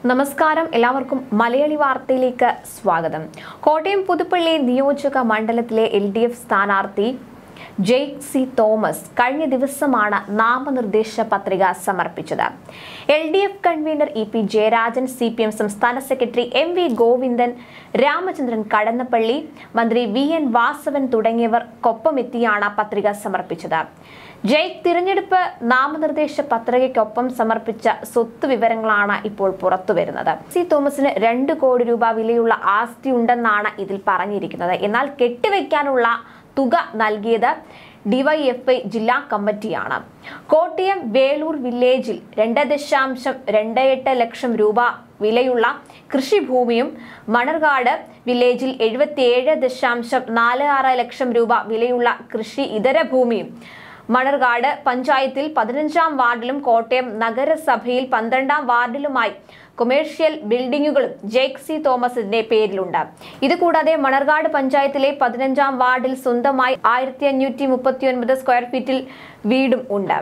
നമസ്കാരം എല്ലാവർക്കും മലയാളി വാർത്തയിലേക്ക് സ്വാഗതം കോട്ടയം പുതുപ്പള്ളി നിയോജക മണ്ഡലത്തിലെ എൽ ഡി എഫ് സ്ഥാനാർത്ഥി ജെയ് സി തോമസ് കഴിഞ്ഞ ദിവസമാണ് നാമനിർദ്ദേശ പത്രിക സമർപ്പിച്ചത് L D F convener E P Jayarajan C P M സംസ്ഥാന secretary M V Govindan Ramachandran Kadannappally മന്ത്രി വി എൻ വാസവൻ തുടങ്ങിയവർക്കൊപ്പമെത്തിയാണ് പത്രിക സമർപ്പിച്ചത് ജയ് തിരഞ്ഞെടുപ്പ് നാമനിർദ്ദേശ പത്രികയ്ക്കൊപ്പം സമർപ്പിച്ച സ്വത്ത് വിവരങ്ങളാണ് ഇപ്പോൾ പുറത്തുവരുന്നത് സി തോമസിന് രണ്ട് കോടി രൂപ വിലയുള്ള ആസ്തി ഉണ്ടെന്നാണ് ഇതിൽ പറഞ്ഞിരിക്കുന്നത് എന്നാൽ കെട്ടിവെക്കാനുള്ള തുക നൽകിയത് ഡിവൈഎഫ്ഐ ജില്ലാ കമ്മിറ്റിയാണ് കോട്ടയം വേളൂർ വില്ലേജിൽ രണ്ട് ദശാംശം രണ്ട് എട്ട് ലക്ഷം രൂപ വിലയുള്ള കൃഷിഭൂമിയും മണർകാട് വില്ലേജിൽ എഴുപത്തിയേഴ് ദശാംശം നാല് ആറ് ലക്ഷം രൂപ വിലയുള്ള കൃഷി ഇതര ഭൂമിയും മണർകാട് പഞ്ചായത്തിൽ പതിനഞ്ചാം വാർഡിലും കോട്ടയം നഗരസഭയിൽ പന്ത്രണ്ടാം വാർഡിലുമായി കൊമേഴ്ഷ്യൽ ബിൽഡിംഗുകളും ജേക്ക് സി തോമസിന്റെ പേരിലുണ്ട് ഇതുകൂടാതെ മണർകാട് പഞ്ചായത്തിലെ പതിനഞ്ചാം വാർഡിൽ സ്വന്തമായി ആയിരത്തി അഞ്ഞൂറ്റി മുപ്പത്തി ഒൻപത് സ്ക്വയർ ഫീറ്റിൽ വീടും ഉണ്ട്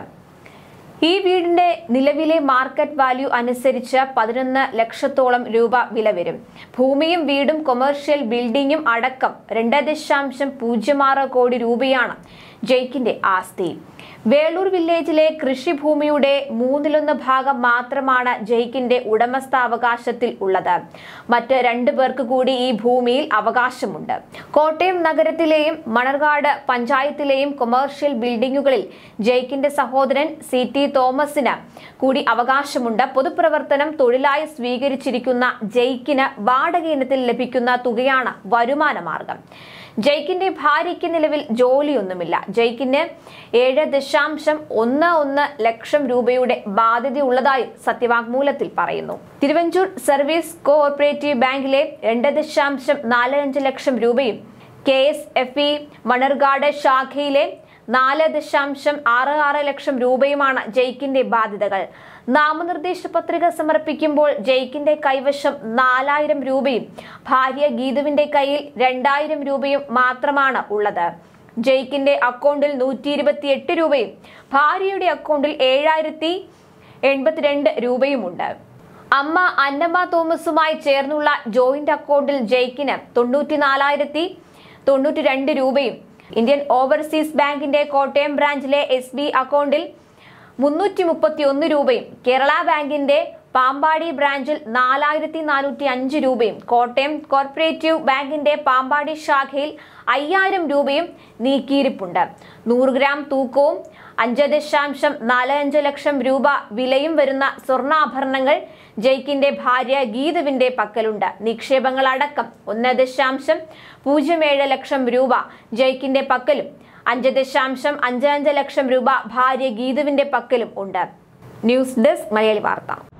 ഈ വീടിന്റെ നിലവിലെ മാർക്കറ്റ് വാല്യൂ അനുസരിച്ച് പതിനൊന്ന് ലക്ഷത്തോളം രൂപ വില വരും ഭൂമിയും വീടും കൊമേഴ്ഷ്യൽ ബിൽഡിംഗും അടക്കം രണ്ട് ദശാംശം പൂജ്യം ആറ് കോടി രൂപയാണ് ജയ്ക്കിന്റെ ആസ്തി വേളൂർ വില്ലേജിലെ കൃഷിഭൂമിയുടെ മൂന്നിലൊന്ന് ഭാഗം മാത്രമാണ് ജയ്ക്കിന്റെ ഉടമസ്ഥാവകാശത്തിൽ ഉള്ളത് മറ്റ് രണ്ടു പേർക്ക് കൂടി ഈ ഭൂമിയിൽ അവകാശമുണ്ട് കോട്ടയം നഗരത്തിലെയും മണർകാട് പഞ്ചായത്തിലെയും കൊമേഴ്ഷ്യൽ ബിൽഡിംഗുകളിൽ ജയ്ക്കിന്റെ സഹോദരൻ സി ടി തോമസിന് കൂടി അവകാശമുണ്ട് പൊതുപ്രവർത്തനം തൊഴിലായി സ്വീകരിച്ചിരിക്കുന്ന ജയ്ക്കിന് വാടക ഇനത്തിൽ ലഭിക്കുന്ന തുകയാണ് വരുമാന മാർഗം ജയ്ക്കിന്റെ ഭാര്യയ്ക്ക് നിലവിൽ ജോലിയൊന്നുമില്ല ജയ്ക്കിന് ഏഴ് ദശാംശം ഒന്ന് ഒന്ന് ലക്ഷം രൂപയുടെ ബാധ്യതയുള്ളതായും സത്യവാങ്മൂലത്തിൽ പറയുന്നു തിരുവഞ്ചൂർ സർവീസ് കോഓപ്പറേറ്റീവ് ബാങ്കിലെ രണ്ട് ദശാംശം നാല് അഞ്ച് ലക്ഷം രൂപയും K S F E Manarcad ശാഖയിലെ നാല് ദശാംശം ആറ് ആറ് ലക്ഷം രൂപയുമാണ് ജയ്ക്കിന്റെ ബാധ്യതകൾ നാമനിർദ്ദേശ പത്രിക സമർപ്പിക്കുമ്പോൾ ജയ്ക്കിന്റെ കൈവശം നാലായിരം രൂപയും ഭാര്യ ഗീതുവിന്റെ കയ്യിൽ രണ്ടായിരം രൂപയും മാത്രമാണ് ഉള്ളത് ജയ്ക്കിന്റെ അക്കൗണ്ടിൽ നൂറ്റി ഇരുപത്തിയെട്ട് രൂപയും ഭാര്യയുടെ അക്കൗണ്ടിൽ ഏഴായിരത്തി എൺപത്തിരണ്ട് രൂപയുമുണ്ട് അമ്മ അന്നമ്മ തോമസുമായി ചേർന്നുള്ള ജോയിന്റ് അക്കൗണ്ടിൽ ജയ്ക്കിന് തൊണ്ണൂറ്റി നാലായിരത്തി തൊണ്ണൂറ്റി രണ്ട് രൂപയും ഇന്ത്യൻ ഓവർസീസ് ബാങ്കിന്റെ കോട്ടയം ബ്രാഞ്ചിലെ എസ് ബി അക്കൗണ്ടിൽ മുന്നൂറ്റി മുപ്പത്തി ഒന്ന് രൂപയും കേരള ബാങ്കിന്റെ പാമ്പാടി ബ്രാഞ്ചിൽ നാലായിരത്തി നാനൂറ്റി അഞ്ച് രൂപയും കോട്ടയം കോർപ്പറേറ്റീവ് ബാങ്കിന്റെ പാമ്പാടി ശാഖയിൽ അയ്യായിരം രൂപയും നീക്കിയിരിപ്പുണ്ട് നൂറ് ഗ്രാം തൂക്കവും അഞ്ച് ദശാംശം നാല് അഞ്ച് ലക്ഷം രൂപ വിലയും വരുന്ന സ്വർണ്ണാഭരണങ്ങൾ ജയ്ക്കിന്റെ ഭാര്യ ഗീതുവിന്റെ പക്കലുണ്ട് നിക്ഷേപങ്ങൾ അടക്കം ഒന്ന് ദശാംശം പൂജ്യം ഏഴ് ലക്ഷം രൂപ ജയ്ക്കിന്റെ പക്കലും അഞ്ച് ദശാംശം അഞ്ച് അഞ്ച് ലക്ഷം രൂപ ഭാര്യ ഗീതുവിന്റെ പക്കലും ഉണ്ട് ന്യൂസ് ഡെസ്ക് മലയാളി വാർത്ത